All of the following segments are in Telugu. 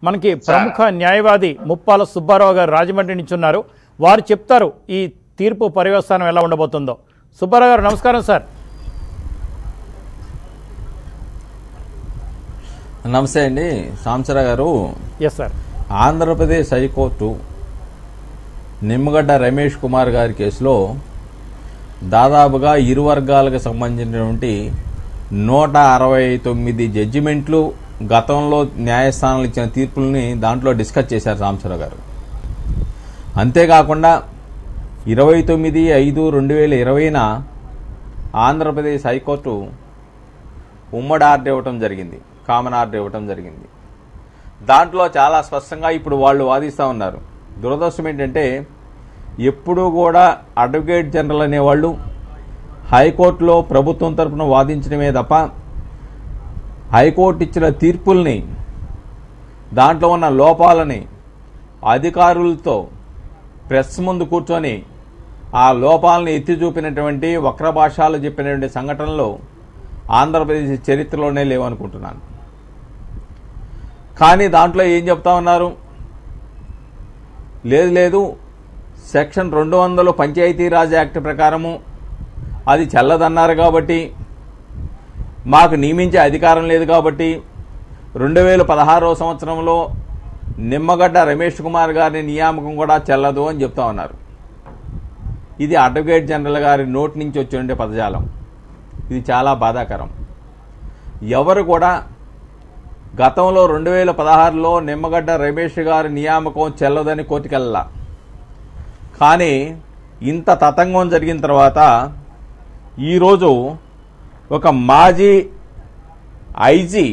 మనకి ప్రముఖ న్యాయవాది ముప్పాల సుబ్బారావు గారు రాజమండ్రి నుంచి ఉన్నారు వారు చెప్తారు ఈ తీర్పు పర్యవసానం ఎలా ఉండబోతుందో సుబ్బారావు గారు నమస్కారం సార్ నమస్తే అండి సాంసరా గారు yes sir Andhra Pradesh high court Nimmagadda Ramesh Kumar గారి కేసులో దాదాపుగా ఇరు వర్గాలకు సంబంధించినటువంటి నూట అరవై తొమ్మిది జడ్జిమెంట్లు గతంలో న్యాయస్థానాలు ఇచ్చిన తీర్పుల్ని దాంట్లో డిస్కస్ చేశారు సాంసరావు గారు అంతేకాకుండా ఇరవై తొమ్మిది ఐదు రెండు వేల ఇరవైన ఆంధ్రప్రదేశ్ హైకోర్టు ఉమ్మడి ఆర్డర్ ఇవ్వటం జరిగింది కామన్ ఆర్డర్ ఇవ్వటం జరిగింది దాంట్లో చాలా స్పష్టంగా ఇప్పుడు వాళ్ళు వాదిస్తూ ఉన్నారు దురదృష్టం ఏంటంటే ఎప్పుడూ కూడా అడ్వకేట్ జనరల్ అనేవాళ్ళు హైకోర్టులో ప్రభుత్వం తరపున వాదించడమే తప్ప హైకోర్టు ఇచ్చిన తీర్పుల్ని దాంట్లో ఉన్న లోపాలని అధికారులతో ప్రెస్ ముందు కూర్చొని ఆ లోపాలను ఎత్తి చూపినటువంటి వక్ర భాషలు చెప్పినటువంటి సంఘటనలు ఆంధ్రప్రదేశ్ చరిత్రలోనే లేవనుకుంటున్నాను కానీ దాంట్లో ఏం చెప్తా ఉన్నారు లేదు లేదు సెక్షన్ రెండు వందలు పంచాయతీరాజ్ యాక్ట్ ప్రకారము అది చెల్లదన్నారు కాబట్టి మాకు నియమించే అధికారం లేదు కాబట్టి రెండు వేల పదహారో సంవత్సరంలో నిమ్మగడ్డ రమేష్ కుమార్ గారి నియామకం కూడా చెల్లదు అని చెప్తా ఉన్నారు ఇది అడ్వకేట్ జనరల్ గారి నోటి నుంచి వచ్చే పదజాలం ఇది చాలా బాధాకరం ఎవరు కూడా గతంలో రెండు వేల పదహారులో నిమ్మగడ్డ రమేష్ గారి నియామకం చెల్లదని కోర్టుకెళ్ళా కానీ ఇంత తతంగం జరిగిన తర్వాత ఈరోజు ఒక మాజీ ఐజీ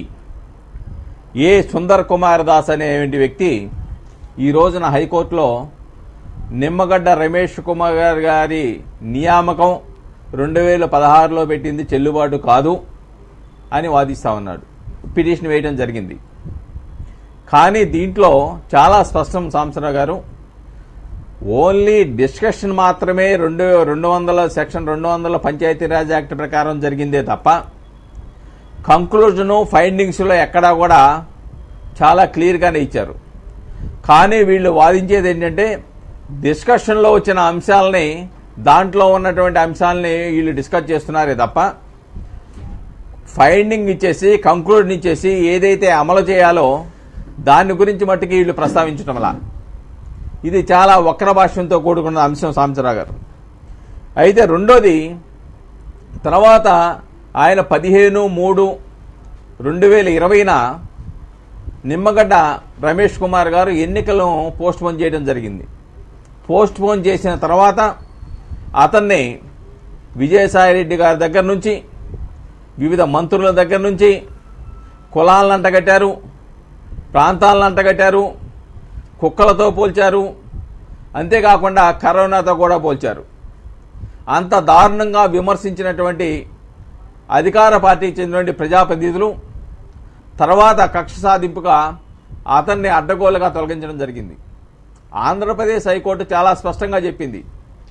ఏ సుందర్ కుమార్ దాస్ అనేటువంటి వ్యక్తి ఈ రోజున హైకోర్టులో నిమ్మగడ్డ రమేష్ కుమార్ గారి గారి నియామకం రెండు వేల పదహారులో పెట్టింది చెల్లుబాటు కాదు అని వాదిస్తా ఉన్నాడు పిటిషన్ వేయడం జరిగింది కానీ దీంట్లో చాలా స్పష్టం సాంసరావు గారు ఓన్లీ డిస్కషన్ మాత్రమే రెండు రెండు వందల సెక్షన్ రెండు వందల పంచాయతీరాజ్ యాక్ట్ ప్రకారం జరిగిందే తప్ప కంక్లూజను ఫైండింగ్స్లో ఎక్కడా కూడా చాలా క్లియర్గానే ఇచ్చారు కానీ వీళ్ళు వాదించేది ఏంటంటే డిస్కషన్లో వచ్చిన అంశాలని దాంట్లో ఉన్నటువంటి అంశాలని వీళ్ళు డిస్కస్ చేస్తున్నారే తప్ప ఫైండింగ్ ఇచ్చేసి కంక్లూజన్ ఇచ్చేసి ఏదైతే అమలు చేయాలో దాని గురించి మట్టుకి వీళ్ళు ప్రస్తావించటంలా ఇది చాలా వక్ర భాష్యంతో కూడుకున్న అంశం సాంసరావు గారు అయితే రెండోది తర్వాత ఆయన పదిహేను మూడు రెండు వేల ఇరవైన నిమ్మగడ్డ రమేష్ కుమార్ గారు ఎన్నికలను పోస్ట్ పోన్ చేయడం జరిగింది పోస్ట్ పోన్ చేసిన తర్వాత అతన్ని విజయసాయిరెడ్డి గారి దగ్గర నుంచి వివిధ మంత్రుల దగ్గర నుంచి కులాలను అంటగట్టారు ప్రాంతాలను అంటగట్టారు కుక్కలతో పోల్చారు అంతేకాకుండా కరోనాతో కూడా పోల్చారు అంత దారుణంగా విమర్శించినటువంటి అధికార పార్టీకి చెందినటువంటి ప్రజాప్రతినిధులు తర్వాత కక్ష సాధింపుగా అతన్ని అడ్డగోలుగా తొలగించడం జరిగింది ఆంధ్రప్రదేశ్ హైకోర్టు చాలా స్పష్టంగా చెప్పింది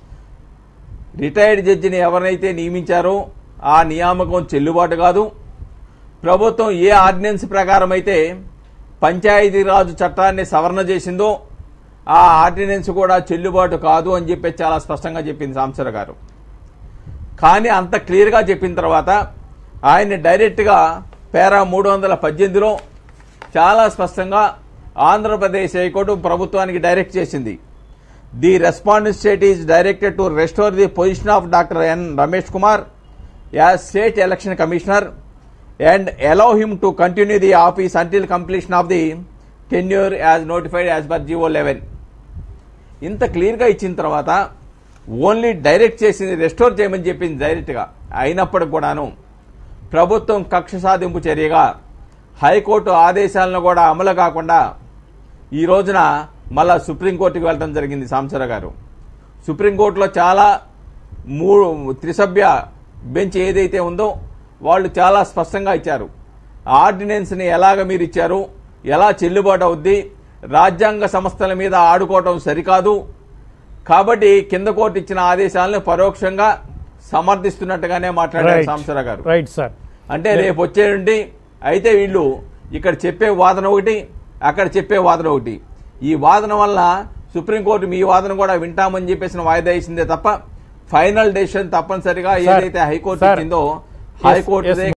రిటైర్డ్ జడ్జిని ఎవరైతే నియమించారో ఆ నియామకం చెల్లుబాటు కాదు ప్రభుత్వం ఏ ఆర్డినెన్స్ ప్రకారం అయితే పంచాయతీరాజు చట్టాన్ని సవరణ చేసిందో ఆ ఆర్డినెన్స్ కూడా చెల్లుబాటు కాదు అని చెప్పి చాలా స్పష్టంగా చెప్పింది సాంసర గారు కానీ అంత క్లియర్గా చెప్పిన తర్వాత ఆయన్ని డైరెక్ట్గా పేరా మూడు వందల పద్దెనిమిదిలో చాలా స్పష్టంగా ఆంధ్రప్రదేశ్ హైకోర్టు ప్రభుత్వానికి డైరెక్ట్ చేసింది the respondent state is directed to restore the position of doctor N Ramesh Kumar as state election commissioner and allow him to continue the office until completion of the tenure as notified as per GO eleven ఇంత క్లియర్గా ఇచ్చిన తర్వాత ఓన్లీ డైరెక్ట్ చేసింది రెస్టోర్ చేయమని చెప్పింది డైరెక్ట్గా అయినప్పటికి కూడాను ప్రభుత్వం కక్ష సాధింపు చర్యగా హైకోర్టు ఆదేశాలను కూడా అమలు కాకుండా ఈ రోజున మళ్ళా సుప్రీంకోర్టుకు వెళ్ళడం జరిగింది సాంసర గారు సుప్రీంకోర్టులో చాలా మూడు త్రిసభ్య బెంచ్ ఏదైతే ఉందో వాళ్ళు చాలా స్పష్టంగా ఇచ్చారు ఆర్డినెన్స్ని ఎలాగ మీరు ఇచ్చారు ఎలా చెల్లుబాటు అవుద్ది రాజ్యాంగ సంస్థల మీద ఆడుకోవటం సరికాదు కాబట్టి కింద కోర్టు ఇచ్చిన ఆదేశాలను పరోక్షంగా సమర్థిస్తున్నట్టుగానే మాట్లాడారు సాంసర గారు రైట్ సార్ అంటే రేపు వచ్చేయండి అయితే వీళ్ళు ఇక్కడ చెప్పే వాదన ఒకటి అక్కడ చెప్పే వాదన ఒకటి ఈ వాదన వల్ల సుప్రీంకోర్టు మీ వాదన కూడా వింటామని చెప్పేసిన వాయిదా ఇచ్చిందే తప్ప ఫైనల్ డెసిషన్ తప్పనిసరిగా సార్, ఏదైతే హైకోర్టు సార్, ఇచ్చిందో ఎస్, హైకోర్టు ఎస్,